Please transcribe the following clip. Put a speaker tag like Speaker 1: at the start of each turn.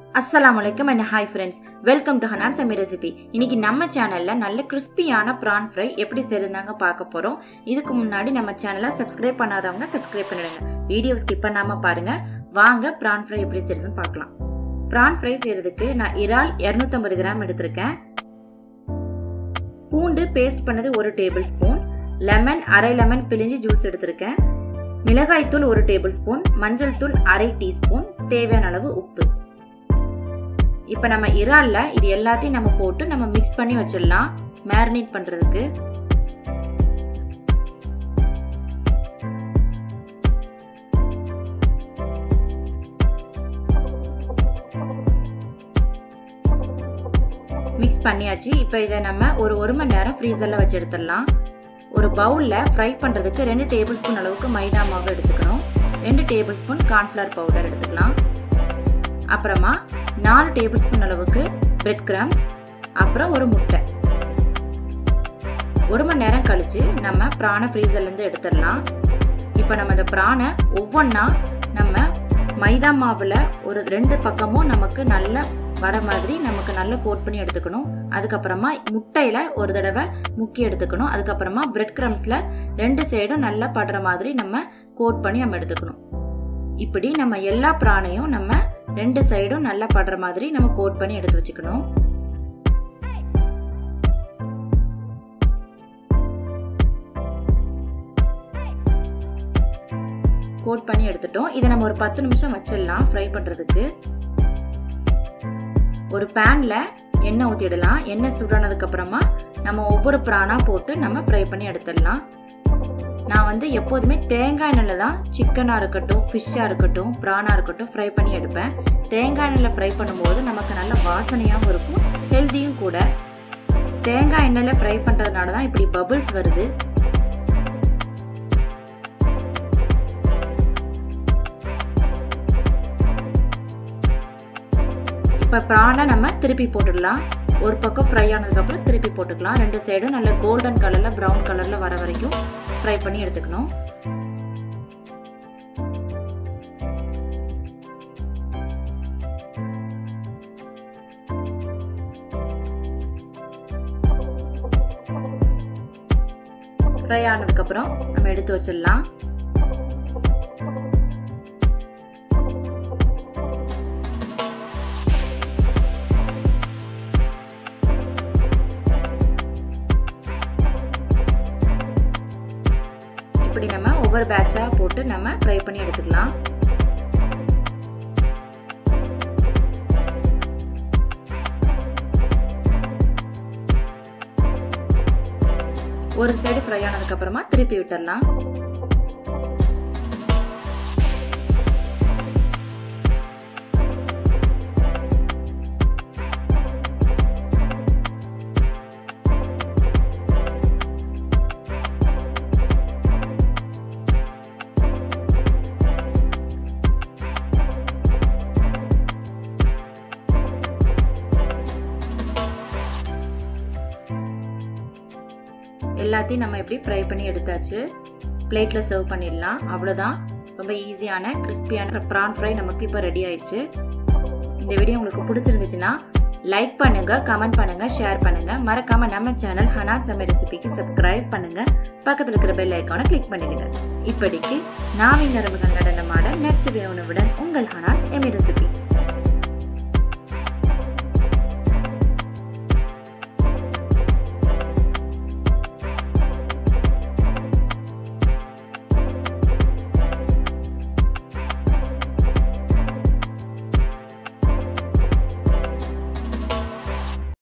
Speaker 1: அஸ்ஸலாம் வலைக்கம் and hi friends welcome to Hanan Sami recipe இன்னைக்கு நம்ம சேனல்ல நல்ல கிறிஸ்பியான ப்ரான் ஃப்ரை எப்படி செய்யறதாங்க பார்க்க போறோம் இதுக்கு முன்னாடி நம்ம சேனலை சப்ஸ்கிரைப் பண்ணாதவங்க சப்ஸ்கிரைப் பண்ணிடுங்க வீடியோ ஸ்கிப் பண்ணாம பாருங்க வாங்க ப்ரான் ஃப்ரை எப்படி செய்யறதுன்னு பார்க்கலாம் ப்ரான் ஃப்ரை செய்யறதுக்கு நான் இறால் 250 கிராம் எடுத்திருக்கேன் பூண்டு பேஸ்ட் பண்ணது ஒரு டேபிள் ஸ்பூன் லெமன் அரை லெமன் பிழிஞ்சு ஜூஸ் எடுத்திருக்கேன் மிளகாய்த்தூள் ஒரு டேபிள் ஸ்பூன் மஞ்சள் தூள் அரை டீஸ்பூன் தேவையான அளவு உப்பு இப்போ நம்ம இறால்ல இது எல்லாத்தையும் நம்ம போட்டு நம்ம மிக்ஸ் பண்ணி வச்சிடலாம் மேரினேட் பண்ணுறதுக்கு மிக்ஸ் பண்ணியாச்சு இப்போ இதை நம்ம ஒரு ஒரு மணி நேரம் ஃப்ரீசரில் வச்சு எடுத்துடலாம் ஒரு பவுலில் ஃப்ரை பண்ணுறதுக்கு ரெண்டு டேபிள் ஸ்பூன் அளவுக்கு மைதா மாவு எடுத்துக்கணும் ரெண்டு டேபிள் ஸ்பூன் கார்ன்ஃப்ளவர் பவுடர் எடுத்துக்கலாம் அப்புறமா நாலு டேபிள் ஸ்பூன் அளவுக்கு பிரெட் கிராம்ஸ் அப்புறம் ஒரு முட்டை ஒரு மணி நேரம் கழித்து நம்ம ப்ரானை ஃப்ரீசர்லேருந்து எடுத்துடலாம் இப்போ நம்ம இந்த ப்ரானை ஒவ்வொன்றா நம்ம மைதா மாவில் ஒரு ரெண்டு பக்கமும் நமக்கு நல்ல வர மாதிரி நமக்கு நல்லா கோட் பண்ணி எடுத்துக்கணும் அதுக்கப்புறமா முட்டையில் ஒரு தடவை முக்கி எடுத்துக்கணும் அதுக்கப்புறமா பிரெட் கிரம்ஸில் ரெண்டு சைடும் நல்லா படுற மாதிரி நம்ம கோட் பண்ணி நம்ம எடுத்துக்கணும் இப்படி நம்ம எல்லா ப்ரானையும் நம்ம ரெண்டு சைடும் நல்லா படுற மாதிரி நம்ம கோட் பண்ணி எடுத்து வச்சுக்கணும் கோட் பண்ணி எடுத்துட்டோம் இதை நம்ம ஒரு பத்து நிமிஷம் வச்சிடலாம் ஃப்ரை பண்ணுறதுக்கு ஒரு பேனில் எண்ணெய் ஊற்றிடலாம் எண்ணெய் சுடானதுக்கு அப்புறமா நம்ம ஒவ்வொரு ப்ரானாக போட்டு நம்ம ஃப்ரை பண்ணி எடுத்துடலாம் நான் வந்து எப்போதுமே தேங்காய் எண்ணெயில் தான் சிக்கனாக இருக்கட்டும் ஃபிஷ்ஷாக இருக்கட்டும் ப்ரானாக இருக்கட்டும் ஃப்ரை பண்ணி எடுப்பேன் தேங்காய் எண்ணெயில் ஃப்ரை பண்ணும்போது நமக்கு நல்ல வாசனையாகவும் இருக்கும் ஹெல்த்தியும் கூட தேங்காய் எண்ணெயில் ஃப்ரை பண்ணுறதுனால தான் இப்படி பபிள்ஸ் வருது இப்போ ப்ரானை நம்ம திருப்பி போட்டுடலாம் ஒரு பக்கம் ஃப்ரை ஆனதுக்கப்புறம் திருப்பி போட்டுக்கலாம் ரெண்டு சைடும் நல்ல கோல்டன் கலரில் ப்ரௌன் கலரில் வர வரைக்கும் ஃப்ரை பண்ணி எடுத்துக்கணும் ஃப்ரை ஆனதுக்கப்புறம் நம்ம எடுத்து வச்சிடலாம் இப்படி நம்ம ஒவ்வொரு பேட்சாக போட்டு நம்ம ஃப்ரை பண்ணி எடுத்துக்கலாம் ஒரு சைடு ஃப்ரை ஆனதுக்கு அப்புறமா திருப்பி விட்டுடலாம் எல்லாத்தையும் நம்ம எப்படி ஃப்ரை பண்ணி எடுத்தாச்சு பிளேட்டில் சர்வ் பண்ணிடலாம் அவ்வளோதான் ரொம்ப ஈஸியான கிறிஸ்பியான ப்ரான் ஃப்ரை நமக்கு இப்போ ரெடி ஆயிடுச்சு இந்த வீடியோ உங்களுக்கு பிடிச்சிருந்துச்சுன்னா லைக் பண்ணுங்க கமெண்ட் பண்ணுங்க ஷேர் பண்ணுங்க மறக்காம நம்ம சேனல் ஹனாத் சமை ரெசிபிக்கு சப்ஸ்கிரைப் பண்ணுங்க பக்கத்தில் இருக்கிற பெல் ஐக்கானை கிளிக் பண்ணிடுங்க இப்படிக்கு நாவின் நரம்புகள் நடனமாட நச்சுவை உணவுடன் உங்கள் ஹனாஸ் எமி ரெசிபி